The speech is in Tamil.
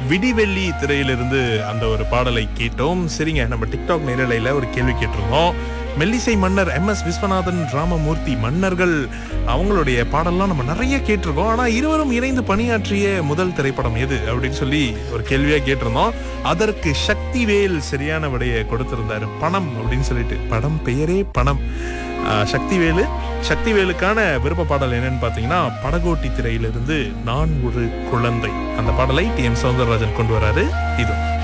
விடிவெள்ளி திரையிலிருந்து அந்த ஒரு பாடலை கேட்டோம் சரிங்க நம்ம டிக்டாக் நேரலையில ஒரு கேள்வி கேட்டிருந்தோம் மெல்லிசை மன்னர் எம் எஸ் விஸ்வநாதன் ராமமூர்த்தி மன்னர்கள் அவங்களுடைய பாடல்லாம் நம்ம நிறைய கேட்டிருக்கோம் ஆனா இருவரும் இணைந்து பணியாற்றிய முதல் திரைப்படம் எது அப்படின்னு சொல்லி ஒரு கேள்வியா கேட்டிருந்தோம் அதற்கு சக்திவேல் சரியான விடையை கொடுத்திருந்தாரு பணம் அப்படின்னு சொல்லிட்டு படம் பெயரே பணம் ஆஹ் சக்திவேலு சக்திவேலுக்கான விருப்ப பாடல் என்னன்னு பாத்தீங்கன்னா படகோட்டி திரையிலிருந்து நான் ஒரு குழந்தை அந்த பாடலை டி எம் சௌந்தரராஜன் கொண்டு வராரு இது